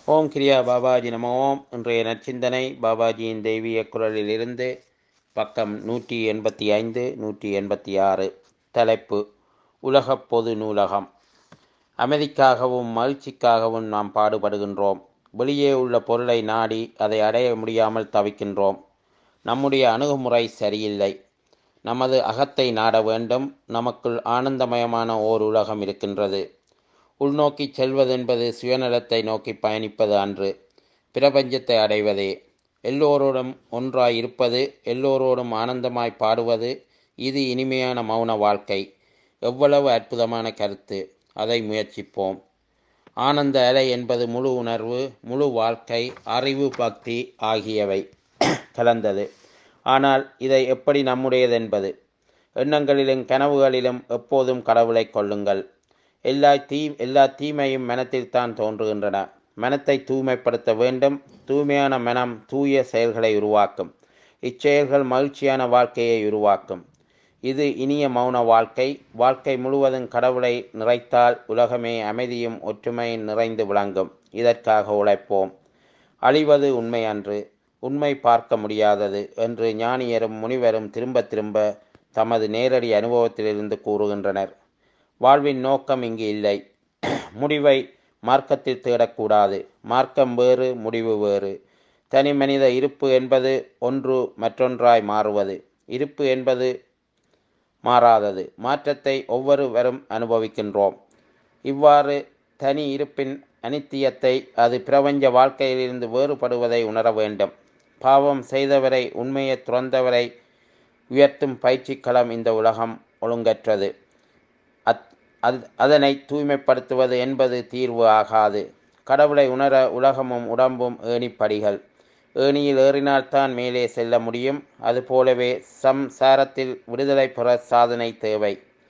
ஓம் கிரியா பாபாஜி நம ஓம் இன்றைய நற்சிந்தனை பாபாஜியின் தெய்வீக குரலிலிருந்து பக்கம் நூற்றி எண்பத்தி ஐந்து நூற்றி எண்பத்தி ஆறு தலைப்பு உலகப் பொது நூலகம் அமைதிக்காகவும் மகிழ்ச்சிக்காகவும் நாம் பாடுபடுகின்றோம் வெளியே உள்ள பொருளை நாடி அதை அடைய முடியாமல் தவிக்கின்றோம் நம்முடைய அணுகுமுறை சரியில்லை நமது அகத்தை நாட வேண்டும் நமக்குள் ஆனந்தமயமான ஓர் உலகம் இருக்கின்றது உள்நோக்கி செல்வதென்பது சுயநலத்தை நோக்கி பயணிப்பது அன்று பிரபஞ்சத்தை அடைவதே எல்லோரோடும் ஒன்றாய் இருப்பது எல்லோரோடும் ஆனந்தமாய் பாடுவது இது இனிமையான மௌன வாழ்க்கை எவ்வளவு அற்புதமான கருத்து அதை முயற்சிப்போம் ஆனந்த அலை என்பது முழு உணர்வு முழு வாழ்க்கை அறிவு பக்தி ஆகியவை கலந்தது ஆனால் இதை எப்படி நம்முடையதென்பது எண்ணங்களிலும் கனவுகளிலும் எப்போதும் கடவுளை கொள்ளுங்கள் எல்லா தீ எல்லா தீமையும் மனத்தில் தான் தோன்றுகின்றன மனத்தை தூய்மைப்படுத்த வேண்டும் தூய்மையான மனம் தூய செயல்களை உருவாக்கும் இச்செயல்கள் மகிழ்ச்சியான வாழ்க்கையை உருவாக்கும் இது இனிய மௌன வாழ்க்கை வாழ்க்கை முழுவதும் கடவுளை நிறைத்தால் உலகமே அமைதியும் ஒற்றுமையும் நிறைந்து விளங்கும் இதற்காக உழைப்போம் அழிவது உண்மை அன்று உண்மை பார்க்க முடியாதது என்று ஞானியரும் முனிவரும் திரும்ப திரும்ப தமது நேரடி அனுபவத்திலிருந்து கூறுகின்றனர் வாழ்வின் நோக்கம் இங்கு இல்லை முடிவை மார்க்கத்தில் தேடக்கூடாது மார்க்கம் வேறு முடிவு வேறு தனி மனித இருப்பு என்பது ஒன்று மற்றொன்றாய் மாறுவது இருப்பு என்பது மாறாதது மாற்றத்தை ஒவ்வொருவரும் அனுபவிக்கின்றோம் இவ்வாறு தனி இருப்பின் அனித்தியத்தை அது பிரபஞ்ச வாழ்க்கையிலிருந்து வேறுபடுவதை உணர வேண்டும் பாவம் செய்தவரை உண்மையை துறந்தவரை உயர்த்தும் பயிற்சிக்களம் இந்த உலகம் ஒழுங்கற்றது அத் அது அதனை தூய்மைப்படுத்துவது என்பது தீர்வு ஆகாது கடவுளை உணர உலகமும் உடம்பும் ஏணிப்படிகள் ஏணியில் ஏறினால்தான் மேலே செல்ல முடியும் அதுபோலவே சம்சாரத்தில் விடுதலை பெற சாதனை தேவை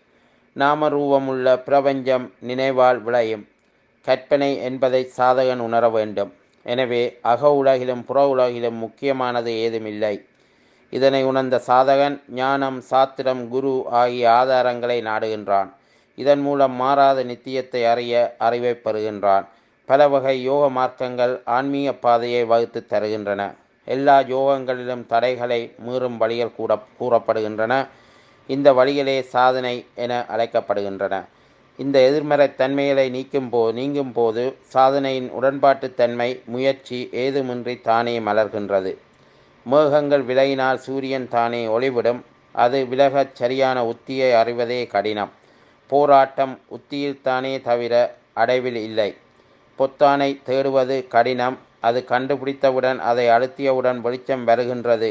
நாமரூபமுள்ள பிரபஞ்சம் நினைவால் விளையும் கற்பனை என்பதை சாதகன் உணர வேண்டும் எனவே அக உலகிலும் புற உலகிலும் முக்கியமானது ஏதுமில்லை இதனை உணர்ந்த சாதகன் ஞானம் சாத்திரம் குரு ஆகிய ஆதாரங்களை நாடுகின்றான் இதன் மூலம் மாறாத நித்தியத்தை அறிய அறிவை பெறுகின்றான் பல வகை யோக மார்க்கங்கள் ஆன்மீக பாதையை வகுத்து தருகின்றன எல்லா யோகங்களிலும் தடைகளை மீறும் வழிகள் கூட கூறப்படுகின்றன இந்த வழிகளே சாதனை என அழைக்கப்படுகின்றன இந்த எதிர்மறை தன்மைகளை நீக்கும் போ நீங்கும் போது சாதனையின் உடன்பாட்டுத்தன்மை முயற்சி ஏதுமின்றி தானே மலர்கின்றது மேகங்கள் விலகினால் சூரியன் தானே ஒளிவிடும் அது விலகச் சரியான உத்தியை அறிவதே கடினம் போராட்டம் உத்தியில்தானே தவிர அடைவில் இல்லை பொத்தானை தேடுவது கடினம் அது கண்டுபிடித்தவுடன் அதை அழுத்தியவுடன் வெளிச்சம் வருகின்றது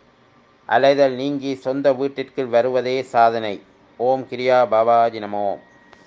அலைதல் நீங்கி சொந்த வீட்டிற்கு வருவதே சாதனை ஓம் கிரியா பாபாஜி நமோம்